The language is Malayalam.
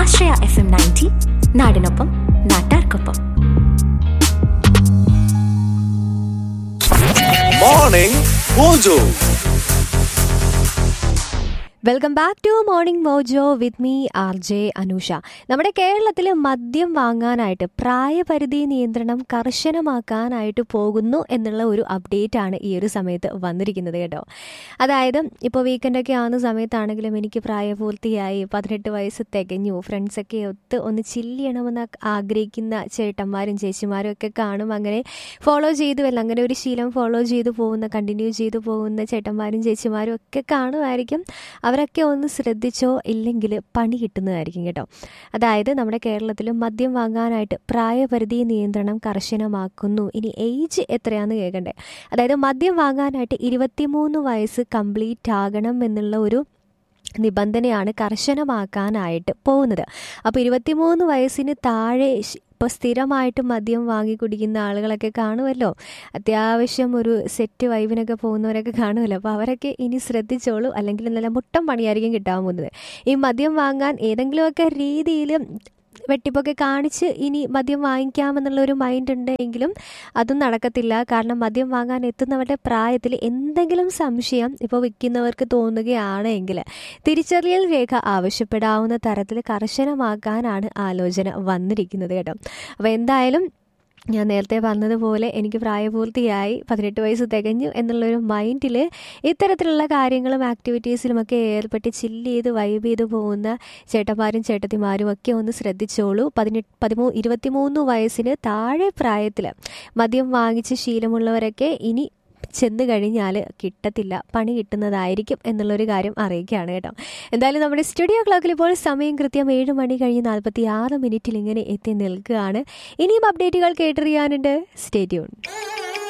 ആശ്രയ എഫ് എം നയൻറ്റി നാടിനൊപ്പം നാട്ടാർക്കൊപ്പം Morning Mojo. Welcome back to morning mojo with me R J Anusha നമ്മുടെ കേരളത്തിൽ മദ്യം വാങ്ങാനായിട്ട് പ്രായപരിധി നിയന്ത്രണം കർശനമാക്കാനായിട്ട് പോകുന്നു എന്നുള്ള ഒരു അപ്ഡേറ്റ് ആണ് ഈ ഒരു സമയത്ത് വന്നിരിക്കുന്നത് കേട്ടോ അതായത് ഇപ്പോൾ വീക്കെൻഡൊക്കെ ആവുന്ന സമയത്താണെങ്കിലും എനിക്ക് പ്രായപൂർത്തിയായി പതിനെട്ട് വയസ്സ് തികഞ്ഞു ഫ്രണ്ട്സൊക്കെ ഒത്ത് ഒന്ന് ചില്ല് ചെയ്യണമെന്ന് ആഗ്രഹിക്കുന്ന ചേട്ടന്മാരും ചേച്ചിമാരും ഒക്കെ കാണും അങ്ങനെ ഫോളോ ചെയ്തു അല്ല അങ്ങനെ ഒരു ശീലം ഫോളോ ചെയ്തു പോകുന്ന കണ്ടിന്യൂ ചെയ്തു പോകുന്ന ചേട്ടന്മാരും ചേച്ചിമാരും ഒക്കെ കാണുമായിരിക്കും അവരൊക്കെ ഒന്ന് ശ്രദ്ധിച്ചോ ഇല്ലെങ്കിൽ പണി കിട്ടുന്നതായിരിക്കും കേട്ടോ അതായത് നമ്മുടെ കേരളത്തിൽ മദ്യം വാങ്ങാനായിട്ട് പ്രായപരിധി നിയന്ത്രണം കർശനമാക്കുന്നു ഇനി ഏജ് എത്രയാണെന്ന് കേൾക്കണ്ടേ അതായത് മദ്യം വാങ്ങാനായിട്ട് ഇരുപത്തിമൂന്ന് വയസ്സ് കംപ്ലീറ്റ് ആകണം എന്നുള്ള ഒരു നിബന്ധനയാണ് കർശനമാക്കാനായിട്ട് പോകുന്നത് അപ്പോൾ ഇരുപത്തിമൂന്ന് വയസ്സിന് താഴെ ഇപ്പോൾ സ്ഥിരമായിട്ട് മദ്യം വാങ്ങി കുടിക്കുന്ന ആളുകളൊക്കെ കാണുമല്ലോ അത്യാവശ്യം ഒരു സെറ്റ് വൈബിനൊക്കെ പോകുന്നവരൊക്കെ കാണുമല്ലോ അപ്പോൾ അവരൊക്കെ ഇനി ശ്രദ്ധിച്ചോളൂ അല്ലെങ്കിൽ നല്ല മുട്ടം പണിയായിരിക്കും കിട്ടാൻ പോകുന്നത് ഈ മദ്യം വാങ്ങാൻ ഏതെങ്കിലുമൊക്കെ രീതിയിൽ വെട്ടിപ്പൊക്കെ കാണിച്ച് ഇനി മദ്യം വാങ്ങിക്കാമെന്നുള്ള ഒരു മൈൻഡ് ഉണ്ടെങ്കിലും അതും നടക്കത്തില്ല കാരണം മദ്യം വാങ്ങാൻ എത്തുന്നവരുടെ പ്രായത്തിൽ എന്തെങ്കിലും സംശയം ഇപ്പോൾ വിൽക്കുന്നവർക്ക് തോന്നുകയാണെങ്കിൽ തിരിച്ചറിയൽ രേഖ ആവശ്യപ്പെടാവുന്ന തരത്തിൽ കർശനമാക്കാനാണ് ആലോചന വന്നിരിക്കുന്നത് കേട്ടോ അപ്പോൾ എന്തായാലും ഞാൻ നേരത്തെ പറഞ്ഞതുപോലെ എനിക്ക് പ്രായപൂർത്തിയായി പതിനെട്ട് വയസ്സ് തികഞ്ഞു എന്നുള്ളൊരു മൈൻഡിൽ ഇത്തരത്തിലുള്ള കാര്യങ്ങളും ആക്ടിവിറ്റീസിലുമൊക്കെ ഏർപ്പെട്ട് ചില്ല് ചെയ്ത് വൈബ് ചെയ്ത് പോകുന്ന ചേട്ടന്മാരും ചേട്ടത്തിമാരും ഒക്കെ ഒന്ന് ശ്രദ്ധിച്ചോളൂ പതിനെട്ട് പതിമൂ ഇരുപത്തിമൂന്ന് വയസ്സിന് താഴെ പ്രായത്തിൽ മദ്യം വാങ്ങിച്ച് ശീലമുള്ളവരൊക്കെ ഇനി ചെന്ന് കഴിഞ്ഞാൽ കിട്ടത്തില്ല പണി കിട്ടുന്നതായിരിക്കും എന്നുള്ളൊരു കാര്യം അറിയിക്കുകയാണ് കേട്ടോ എന്തായാലും നമ്മുടെ സ്റ്റുഡിയോ ക്ലോക്കിൽ ഇപ്പോൾ സമയം കൃത്യം ഏഴ് മണി കഴിഞ്ഞ് നാൽപ്പത്തി ആറ് മിനിറ്റിൽ ഇങ്ങനെ എത്തി നിൽക്കുകയാണ് ഇനിയും അപ്ഡേറ്റുകൾ കേട്ടറിയാനുണ്ട് സ്റ്റേറ്റ്യൂൺ